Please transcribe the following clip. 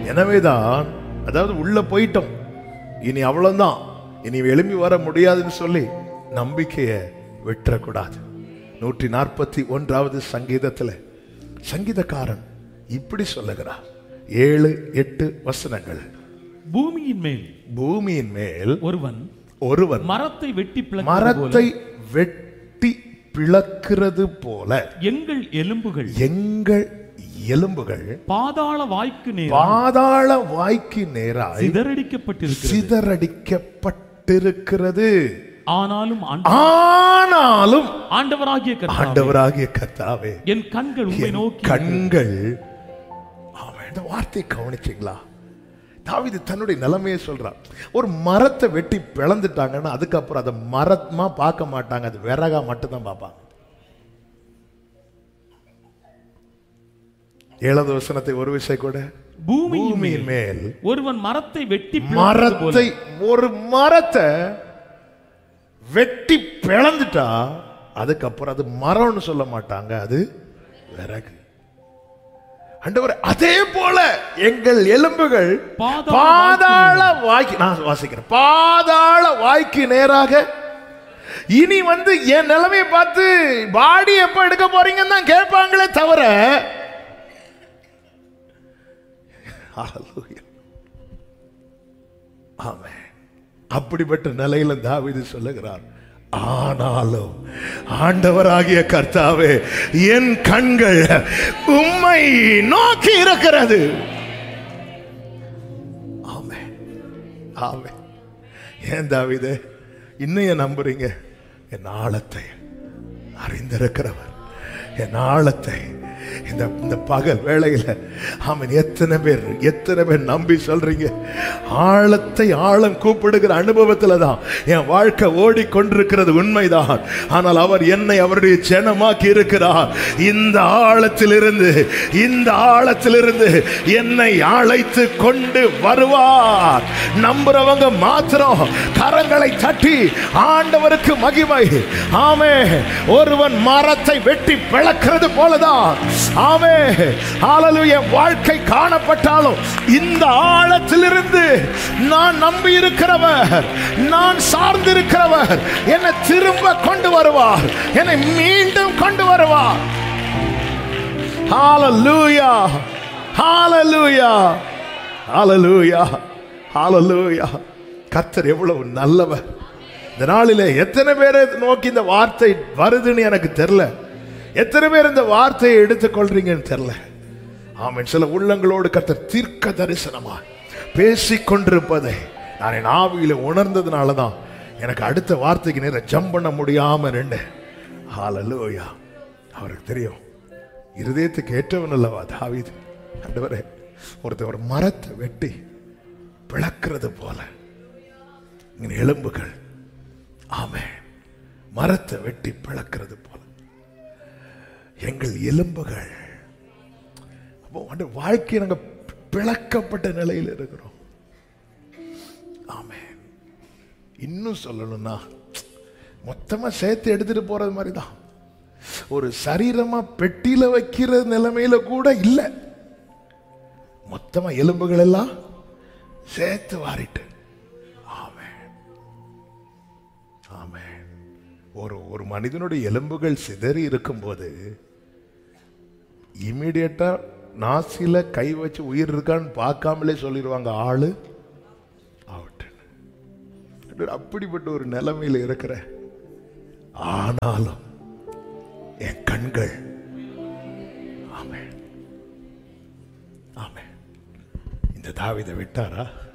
எனவேதான் அதாவது உள்ள போயிட்டோம் இனி அவ்வளவுதான் இனி எழும்பி வர முடியாதுன்னு சொல்லி நம்பிக்கையை விட்டுறக்கூடாது நூற்றி நாற்பத்தி ஒன்றாவது சங்கீதத்துல சங்கீதக்காரன் இப்படி சொல்லுகிறார் ஏழு எட்டு வசனங்கள் பூமியின் மேல் பூமியின் மேல் ஒருவன் ஒருவன் மரத்தை வெட்டி பிளக்கிறது போல மரத்தை வெட்டி பிளக்கிறது போல எங்கள் எலும்புகள் எங்கள் எலும்புகள் பாதாள வாய்க்கு நேர் பாதாள வாய்க்கு நேராய் சிதறடிக்கப்பட்டிருக்கிறது சிதறடிக்கப்பட்டிருக்கிறது ஆனாலும் ஆண்ட- ஆனாலும் ஆண்டவராகிய கர்த்தாவே, ஆண்டவராகிய கர்த்தாவே என் கண்கள் உம்மை என் நோக்கி கண்கள் ஆமென். இந்த வார்த்தையை கவனிச்சீங்களா தாவீது தன்னுடைய நிலைமையை சொல்றான் ஒரு மரத்தை வெட்டி பிளந்துட்டாங்கன்னா அதுக்கப்புறம் அதை மரமா பார்க்க மாட்டாங்க அது விறகா மட்டும்தான் பார்ப்பாங்க ஏழாவது வசனத்தை ஒரு விஷயம் கூட பூமியின் பூமியின் மேல் மேல் ஒருவன் மரத்தை வெட்டி பிளக்கிறது போல மரத்தை ஒரு மரத்தை வெட்டி பிளந்துட்டா அதுக்கப்புறம் அது மரம்னு சொல்ல மாட்டாங்க அது விறகு ஆண்டவரே அதே போல எங்கள் எலும்புகள் பாதாள பாதாள வாய்க்கு நான் வாசிக்கிறேன் பாதாள வாய்க்கு நேராக இனி வந்து என் நிலைமையை பார்த்து பாடி எப்ப எடுக்க போறீங்கன்னு தான் கேட்பாங்களே தவிர Hallelujah. ஆமென். அப்படிப்பட்ட நிலையில தாவீது சொல்லுகிறார் ஆனாலும் ஆண்டவராகிய கர்த்தாவே என் கண்கள் உம்மை நோக்கி இருக்கிறது ஆமே ஆமே ஏன் தாவீது இன்னும் ஏன் நம்புறீங்க என் ஆழத்தை அறிந்திருக்கிறவர் என் ஆழத்தை இந்த இந்த பகல் வேளையில ஆமன் எத்தனை பேர் எத்தனை பேர் நம்பி சொல்றீங்க ஆழத்தை ஆழம் கூப்பிடுகிற அனுபவத்துல தான் என் வாழ்க்கை ஓடிக்கொண்டிருக்கிறது உண்மைதான் ஆனால் அவர் என்னை அவருடைய ஜனமாக்கி இருக்கிறார் இந்த ஆழத்திலிருந்து இந்த ஆழத்திலிருந்து என்னை அழைத்து கொண்டு வருவார் நம்புறவங்க மாத்திரம் கரங்களை தட்டி ஆண்டவருக்கு மகிமை ஆமே ஒருவன் மரத்தை வெட்டி பிளக்கிறது போலதான் ஆமே ஹalleluya வாழ்க்கை காணப்பட்டாலும் இந்த ஆழத்திலிருந்து நான் நம்பி இருக்கிறவர் நான் சார்ந்திருக்கிறவர் என்னை திரும்ப கொண்டு வருவார் என்னை மீண்டும் கொண்டு வருவார் ஹalleluya ஹalleluya ஹalleluya ஹalleluya கர்த்தர் எவ்வளவு நல்லவர் இந்த நாளிலே எத்தனை பேரை நோக்கி இந்த வார்த்தை வருதுன்னு எனக்கு தெரியல எத்தனை பேர் இந்த வார்த்தையை எடுத்துக்கொள்றீங்கன்னு தெரியல ஆமென் சில உள்ளங்களோடு கர்த்தர் தீர்க்க தரிசனமா பேசிக் கொண்டிருப்பதை நான் என் ஆவியில உணர்ந்ததுனால தான் எனக்கு அடுத்த வார்த்தைக்கு நேரம் ஜம்ப் பண்ண முடியாம நின்று ஹalleluya அவருக்கு தெரியும் இருதயத்துக்கு ஏற்றவன் அல்லவா தாவீது ஆண்டவரே ஒருத்தர் ஒரு மரத்தை வெட்டி பிளக்கிறது போல இங்க எலும்புகள் ஆமே மரத்தை வெட்டி பிளக்கிறது போல எங்கள் எலும்புகள் அப்போ வந்து வாழ்க்கை நாங்க பிளக்கப்பட்ட நிலையில் இருக்கிறோம் ஆமே இன்னும் சொல்லணும்னா மொத்தமா சேர்த்து எடுத்துட்டு போறது மாதிரி தான் ஒரு சரீரமா பெட்டியில வைக்கிற நிலைமையில கூட இல்லை மொத்தமா எலும்புகள் எல்லாம் சேர்த்து வாரிட்டு ஆமென் ஆமென் ஒரு ஒரு மனிதனுடைய எலும்புகள் சிதறி இருக்கும்போது இமீடியட்டா நாசில கை வச்சு உயிர் இருக்கான்னு பார்க்காமலே சொல்லிடுவாங்க ஆளு அவுட் அப்படிப்பட்ட ஒரு நிலைமையில இருக்கிற ஆனாலும் என் கண்கள் ஆமென் ஆமென் இந்த தாவிதை விட்டாரா